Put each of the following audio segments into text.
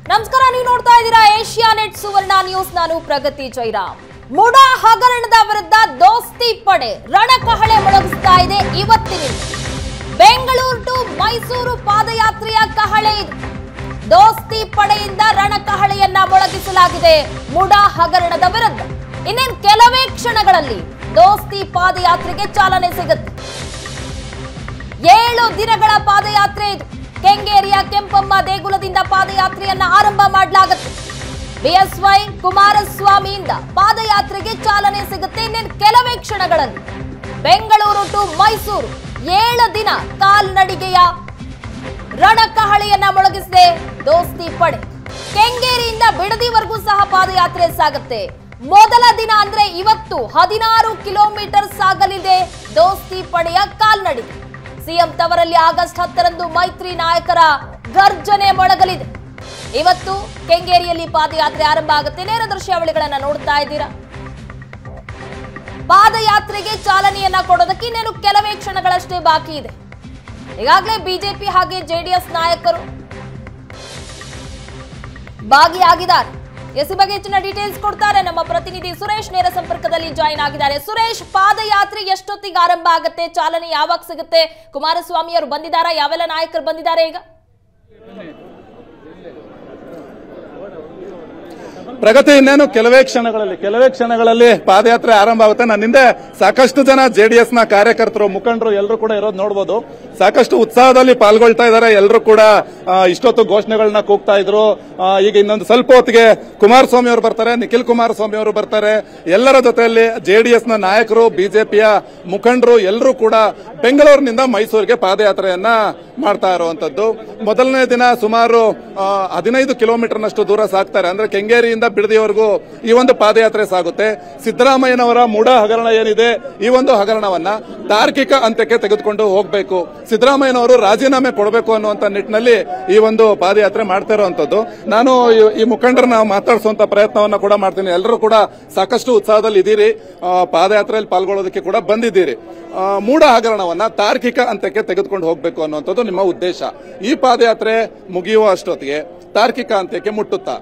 ನಮಸ್ಕಾರ ನೀವು ನೋಡ್ತಾ ಇದ್ದೀರಾ ಏಷ್ಯಾ ನೆಟ್ ಸುವರ್ಣ ನ್ಯೂಸ್ ನಾನು ಪ್ರಗತಿ ಜೈರಾಮ್ ಮುಡಾ ಹಗರಣದ ವಿರುದ್ಧ ದೋಸ್ತಿ ಪಡೆ ರಣಕಹಳೆ ಮೊಳಗಿಸ್ತಾ ಇದೆ ಇವತ್ತಿನಿಂದ ಬೆಂಗಳೂರು ಟು ಮೈಸೂರು ಪಾದಯಾತ್ರೆಯ ಕಹಳೆ ಇದು ದೋಸ್ತಿ ಪಡೆಯಿಂದ ರಣಕಹಳೆಯನ್ನ ಮೊಳಗಿಸಲಾಗಿದೆ ಮುಡಾ ಹಗರಣದ ವಿರುದ್ಧ ಇನ್ನೇನ್ ಕೆಲವೇ ಕ್ಷಣಗಳಲ್ಲಿ ದೋಸ್ತಿ ಪಾದಯಾತ್ರೆಗೆ ಚಾಲನೆ ಸಿಗುತ್ತೆ ಏಳು ದಿನಗಳ ಪಾದಯಾತ್ರೆ ಇದು ಕೆಂಗೇರಿಯ ಕೆಂಪಮ್ಮ ದೇಗುಲದಿಂದ ಪಾದಯಾತ್ರೆಯನ್ನ ಆರಂಭ ಮಾಡಲಾಗುತ್ತೆ ಬಿಎಸ್ವೈ ಕುಮಾರಸ್ವಾಮಿಯಿಂದ ಪಾದಯಾತ್ರೆಗೆ ಚಾಲನೆ ಸಿಗುತ್ತೆ ಇನ್ನೇನು ಕೆಲವೇ ಕ್ಷಣಗಳಲ್ಲಿ ಬೆಂಗಳೂರು ಟು ಮೈಸೂರು ಏಳು ದಿನ ಕಾಲ್ನಡಿಗೆಯ ರಣಕಹಳೆಯನ್ನ ಮೊಳಗಿಸಿದೆ ದೋಸ್ತಿ ಪಡೆ ಕೆಂಗೇರಿಯಿಂದ ಬಿಡದಿವರೆಗೂ ಸಹ ಪಾದಯಾತ್ರೆ ಸಾಗುತ್ತೆ ಮೊದಲ ದಿನ ಅಂದ್ರೆ ಇವತ್ತು ಹದಿನಾರು ಕಿಲೋಮೀಟರ್ ಸಾಗಲಿದೆ ದೋಸ್ತಿ ಪಡೆಯ ಕಾಲ್ನಡಿಗೆ ಸಿಎಂ ತವರಲ್ಲಿ ಆಗಸ್ಟ್ ಹತ್ತರಂದು ಮೈತ್ರಿ ನಾಯಕರ ಗರ್ಜನೆ ಮೊಳಗಲಿದೆ ಇವತ್ತು ಕೆಂಗೇರಿಯಲ್ಲಿ ಪಾದಯಾತ್ರೆ ಆರಂಭ ಆಗುತ್ತೆ ನೇರ ದೃಶ್ಯಾವಳಿಗಳನ್ನ ನೋಡ್ತಾ ಇದ್ದೀರಾ ಪಾದಯಾತ್ರೆಗೆ ಚಾಲನೆಯನ್ನ ಕೊಡೋದಕ್ಕೆ ಇನ್ನೇನು ಕೆಲವೇ ಕ್ಷಣಗಳಷ್ಟೇ ಬಾಕಿ ಇದೆ ಈಗಾಗಲೇ ಬಿಜೆಪಿ ಹಾಗೆ ಜೆಡಿಎಸ್ ನಾಯಕರು ಭಾಗಿಯಾಗಿದ್ದಾರೆ ಎಸ್ ಈ ಬಗ್ಗೆ ಹೆಚ್ಚಿನ ಡೀಟೇಲ್ಸ್ ಕೊಡ್ತಾರೆ ನಮ್ಮ ಪ್ರತಿನಿಧಿ ಸುರೇಶ್ ನೇರ ಸಂಪರ್ಕದಲ್ಲಿ ಜಾಯಿನ್ ಆಗಿದ್ದಾರೆ ಸುರೇಶ್ ಪಾದಯಾತ್ರೆ ಎಷ್ಟೊತ್ತಿಗೆ ಆರಂಭ ಆಗುತ್ತೆ ಚಾಲನೆ ಯಾವಾಗ ಸಿಗುತ್ತೆ ಕುಮಾರಸ್ವಾಮಿ ಅವರು ಬಂದಿದ್ದಾರಾ ಯಾವೆಲ್ಲ ನಾಯಕರು ಬಂದಿದ್ದಾರೆ ಈಗ ಪ್ರಗತಿ ಇನ್ನೇನು ಕೆಲವೇ ಕ್ಷಣಗಳಲ್ಲಿ ಕೆಲವೇ ಕ್ಷಣಗಳಲ್ಲಿ ಪಾದಯಾತ್ರೆ ಆರಂಭ ಆಗುತ್ತೆ ನನ್ನ ಹಿಂದೆ ಸಾಕಷ್ಟು ಜನ ಜೆಡಿಎಸ್ ನ ಕಾರ್ಯಕರ್ತರು ಮುಖಂಡರು ಎಲ್ಲರೂ ಕೂಡ ಇರೋದು ನೋಡಬಹುದು ಸಾಕಷ್ಟು ಉತ್ಸಾಹದಲ್ಲಿ ಪಾಲ್ಗೊಳ್ತಾ ಇದ್ದಾರೆ ಎಲ್ಲರೂ ಕೂಡ ಆ, ಇಷ್ಟೊತ್ತು ಘೋಷಣೆಗಳನ್ನ ಕೂಗ್ತಾ ಇದ್ರು ಆ, ಈಗ ಇನ್ನೊಂದು ಸ್ವಲ್ಪ ಹೊತ್ತಿಗೆ ಕುಮಾರಸ್ವಾಮಿ ಅವರು ಬರ್ತಾರೆ ನಿಖಿಲ್ ಕುಮಾರಸ್ವಾಮಿ ಅವರು ಬರ್ತಾರೆ ಎಲ್ಲರ ಜೊತೆಯಲ್ಲಿ ಜೆಡಿಎಸ್ ನ ನಾಯಕರು ಬಿಜೆಪಿಯ ಮುಖಂಡರು ಎಲ್ಲರೂ ಕೂಡ ಬೆಂಗಳೂರಿನಿಂದ ಮೈಸೂರಿಗೆ ಪಾದಯಾತ್ರೆಯನ್ನ ಮಾಡ್ತಾ ಇರುವಂತದ್ದು ಮೊದಲನೇ ದಿನ ಸುಮಾರು ಆ, ಹದಿನೈದು ಕಿಲೋಮೀಟರ್ನಷ್ಟು ದೂರ ಸಾಕ್ತಾರೆ ಅಂದ್ರೆ ಕೆಂಗೇರಿಯಿಂದ ಬಿಡದಿವರೆಗೂ ಈ ಒಂದು ಪಾದಯಾತ್ರೆ ಸಾಗುತ್ತೆ ಸಿದ್ದರಾಮಯ್ಯನವರ ಮೂಢ ಹಗರಣ ಏನಿದೆ ಈ ಒಂದು ಹಗರಣವನ್ನ ತಾರ್ಕಿಕ ಅಂತ್ಯಕ್ಕೆ ತೆಗೆದುಕೊಂಡು ಹೋಗಬೇಕು ಸಿದ್ದರಾಮಯ್ಯನವರು ರಾಜೀನಾಮೆ ಕೊಡಬೇಕು ಅನ್ನುವಂತ ನಿಟ್ಟಿನಲ್ಲಿ ಈ ಒಂದು ಪಾದಯಾತ್ರೆ ಮಾಡ್ತಾ ಇರುವಂತದ್ದು ನಾನು ಈ- ಈ ಮುಖಂಡರನ್ನ ಮಾತಾಡಿಸುವಂತ ಪ್ರಯತ್ನವನ್ನ ಕೂಡ ಮಾಡ್ತೀನಿ ಎಲ್ಲರೂ ಕೂಡ ಸಾಕಷ್ಟು ಉತ್ಸಾಹದಲ್ಲಿ ಇದ್ದೀರಿ ಆ, ಪಾದಯಾತ್ರೆಯಲ್ಲಿ ಪಾಲ್ಗೊಳ್ಳೋದಕ್ಕೆ ಕೂಡ ಬಂದಿದ್ದೀರಿ ಆ, ಮೂಢ ಹಗರಣವನ್ನ ತಾರ್ಕಿಕ ಅಂತ್ಯಕ್ಕೆ ತೆಗೆದುಕೊಂಡು ಹೋಗಬೇಕು ಅನ್ನುವಂಥದ್ದು ನಿಮ್ಮ ಉದ್ದೇಶ ಈ ಪಾದಯಾತ್ರೆ ಮುಗಿಯುವ ಅಷ್ಟೊತ್ತಿಗೆ ತಾರ್ಕಿಕ ಅಂತ್ಯಕ್ಕೆ ಮುಟ್ಟುತ್ತಾ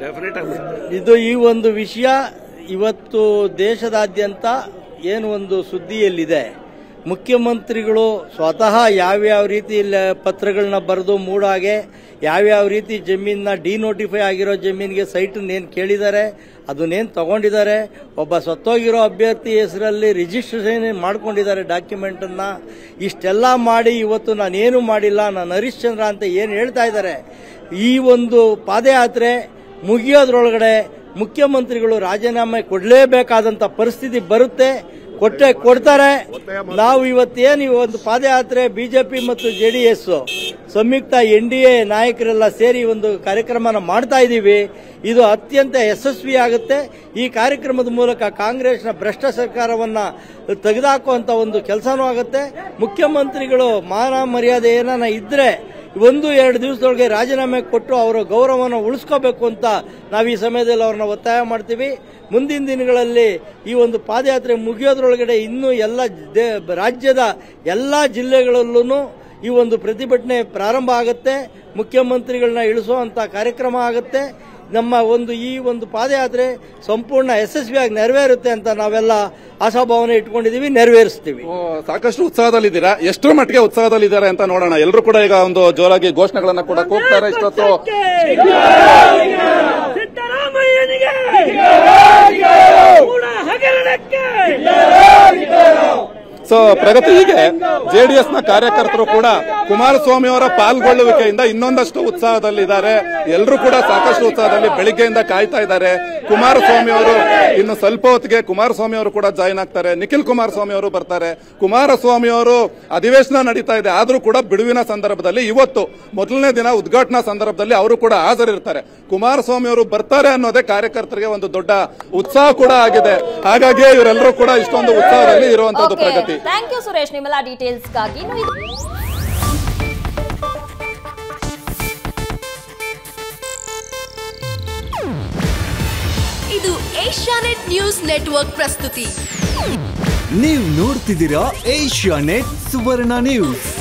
ಇದು ಈ ಒಂದು ವಿಷಯ ಇವತ್ತು ದೇಶದಾದ್ಯಂತ ಏನು ಒಂದು ಸುದ್ದಿಯಲ್ಲಿದೆ ಮುಖ್ಯಮಂತ್ರಿಗಳು ಸ್ವತಃ ಯಾವ್ಯಾವ ರೀತಿ ಲ- ಪತ್ರಗಳನ್ನ ಬರೆದು ಮೂಡಾಗೆ ಯಾವ್ಯಾವ ರೀತಿ ಜಮೀನ ಡಿನೋಟಿಫೈ ಆಗಿರೋ ಜಮೀನಿಗೆ ಸೈಟನ್ನೇನು ಕೇಳಿದ್ದಾರೆ ಅದನ್ನೇನು ತಗೊಂಡಿದ್ದಾರೆ ಒಬ್ಬ ಸತ್ತೋಗಿರೋ ಅಭ್ಯರ್ಥಿ ಹೆಸರಲ್ಲಿ ರಿಜಿಸ್ಟ್ರೇಷನ್ ಮಾಡ್ಕೊಂಡಿದ್ದಾರೆ ಡಾಕ್ಯುಮೆಂಟನ್ನು ಇಷ್ಟೆಲ್ಲ ಮಾಡಿ ಇವತ್ತು ನಾನೇನು ಮಾಡಿಲ್ಲ ನಾನು ಹರಿಶ್ಚಂದ್ರ ಅಂತ ಏನು ಹೇಳ್ತಾ ಇದ್ದಾರೆ ಈ ಒಂದು ಪಾದಯಾತ್ರೆ ಮುಗಿಯೋದ್ರೊಳಗಡೆ ಮುಖ್ಯಮಂತ್ರಿಗಳು ರಾಜೀನಾಮೆ ಕೊಡಲೇಬೇಕಾದಂತ ಪರಿಸ್ಥಿತಿ ಬರುತ್ತೆ ಕೊಟ್ಟೆ ಕೊಡ್ತಾರೆ ನಾವು ಇವತ್ತೇನು ಈ ಒಂದು ಪಾದಯಾತ್ರೆ ಬಿಜೆಪಿ ಮತ್ತು ಜೆಡಿಎಸ್ ಸಂಯುಕ್ತ ಎನ್ ಡಿ ಎ ನಾಯಕರೆಲ್ಲ ಸೇರಿ ಒಂದು ಕಾರ್ಯಕ್ರಮನ ಮಾಡ್ತಾ ಇದ್ದೀವಿ ಇದು ಅತ್ಯಂತ ಯಶಸ್ವಿ ಆಗುತ್ತೆ ಈ ಕಾರ್ಯಕ್ರಮದ ಮೂಲಕ ಕಾಂಗ್ರೆಸ್ನ ಭ್ರಷ್ಟ ಸರ್ಕಾರವನ್ನ ತೆಗೆದುಹಾಕುವಂತ ಒಂದು ಕೆಲಸನೂ ಆಗುತ್ತೆ ಮುಖ್ಯಮಂತ್ರಿಗಳು ಮಾನ ಮರ್ಯಾದೆ ಏನಾನ ಇದ್ರೆ ಒಂದು ಎರಡು ದಿವಸದೊಳಗೆ ರಾಜೀನಾಮೆ ಕೊಟ್ಟು ಅವರ ಗೌರವವನ್ನು ಉಳಿಸ್ಕೋಬೇಕು ಅಂತ ನಾವು ಈ ಸಮಯದಲ್ಲಿ ಅವ್ರನ್ನ ಒತ್ತಾಯ ಮಾಡ್ತೀವಿ ಮುಂದಿನ ದಿನಗಳಲ್ಲಿ ಈ ಒಂದು ಪಾದಯಾತ್ರೆ ಮುಗಿಯೋದ್ರೊಳಗಡೆ ಇನ್ನೂ ಎಲ್ಲ ದೇ- ರಾಜ್ಯದ ಎಲ್ಲ ಜಿಲ್ಲೆಗಳಲ್ಲೂ ಈ ಒಂದು ಪ್ರತಿಭಟನೆ ಪ್ರಾರಂಭ ಆಗುತ್ತೆ ಮುಖ್ಯಮಂತ್ರಿಗಳನ್ನ ಇಳಿಸುವಂತ ಕಾರ್ಯಕ್ರಮ ಆಗುತ್ತೆ ನಮ್ಮ ಒಂದು ಈ ಒಂದು ಪಾದಯಾತ್ರೆ ಸಂಪೂರ್ಣ ಯಶಸ್ವಿಯಾಗಿ ನೆರವೇರುತ್ತೆ ಅಂತ ನಾವೆಲ್ಲ ಆಶಾಭಾವನೆ ಇಟ್ಕೊಂಡಿದೀವಿ ನೆರವೇರಿಸ್ತೀವಿ ಓ, ಸಾಕಷ್ಟು ಉತ್ಸಾಹದಲ್ಲಿದ್ದೀರಾ ಎಷ್ಟರ ಮಟ್ಟಿಗೆ ಉತ್ಸಾಹದಲ್ಲಿದ್ದಾರೆ ಅಂತ ನೋಡೋಣ ಎಲ್ಲರೂ ಕೂಡ ಈಗ ಒಂದು ಜೋರಾಗಿ ಘೋಷಣೆಗಳನ್ನ ಕೂಡ ಕೂಗ್ತಾರೆ ಇಷ್ಟೊತ್ತು ಸಿದ್ದರಾಮಯ್ಯನಿಗೆ ಕೂಡ ಹಗರಣಕ್ಕೆ ಸೊ ಪ್ರಗತಿ ಹೀಗೆ ಜೆಡಿಎಸ್ ನ ಕಾರ್ಯಕರ್ತರು ಕೂಡ ಕುಮಾರಸ್ವಾಮಿ ಅವರ ಪಾಲ್ಗೊಳ್ಳುವಿಕೆಯಿಂದ ಇನ್ನೊಂದಷ್ಟು ಉತ್ಸಾಹದಲ್ಲಿದ್ದಾರೆ ಎಲ್ಲರೂ ಕೂಡ ಸಾಕಷ್ಟು ಉತ್ಸಾಹದಲ್ಲಿ ಬೆಳಿಗ್ಗೆಯಿಂದ ಕಾಯ್ತಾ ಇದ್ದಾರೆ ಕುಮಾರಸ್ವಾಮಿ ಅವರು ಇನ್ನು ಸ್ವಲ್ಪ ಹೊತ್ತಿಗೆ ಕುಮಾರಸ್ವಾಮಿ ಅವರು ಕೂಡ ಜಾಯಿನ್ ಆಗ್ತಾರೆ ನಿಖಿಲ್ ಕುಮಾರಸ್ವಾಮಿ ಅವರು ಬರ್ತಾರೆ ಕುಮಾರಸ್ವಾಮಿ ಅವರು ಅಧಿವೇಶನ ನಡೀತಾ ಇದೆ ಆದ್ರೂ ಕೂಡ ಬಿಡುವಿನ ಸಂದರ್ಭದಲ್ಲಿ ಇವತ್ತು ಮೊದಲನೇ ದಿನ ಉದ್ಘಾಟನಾ ಸಂದರ್ಭದಲ್ಲಿ ಅವರು ಕೂಡ ಹಾಜರಿರ್ತಾರೆ ಕುಮಾರಸ್ವಾಮಿ ಅವರು ಬರ್ತಾರೆ ಅನ್ನೋದೇ ಕಾರ್ಯಕರ್ತರಿಗೆ ಒಂದು ದೊಡ್ಡ ಉತ್ಸಾಹ ಕೂಡ ಆಗಿದೆ ಹಾಗಾಗಿ ಇವರೆಲ್ಲರೂ ಕೂಡ ಇಷ್ಟೊಂದು ಉತ್ಸಾಹದಲ್ಲಿ ಇರುವಂತದ್ದು ಪ್ರಗತಿ ಥ್ಯಾಂಕ್ ಯು ಸುರೇಶ್ ನಿಮ್ಮೆಲ್ಲ ಡೀಟೇಲ್ಸ್ಗಾಗಿ ಇನ್ನು ಇದು ಇದು ಏಷ್ಯಾನೆಟ್ ನ್ಯೂಸ್ ನೆಟ್ವರ್ಕ್ ಪ್ರಸ್ತುತಿ ನೀವು ನೋಡ್ತಿದ್ದೀರಾ ಏಷ್ಯಾ ನೆಟ್ ಸುವರ್ಣ ನ್ಯೂಸ್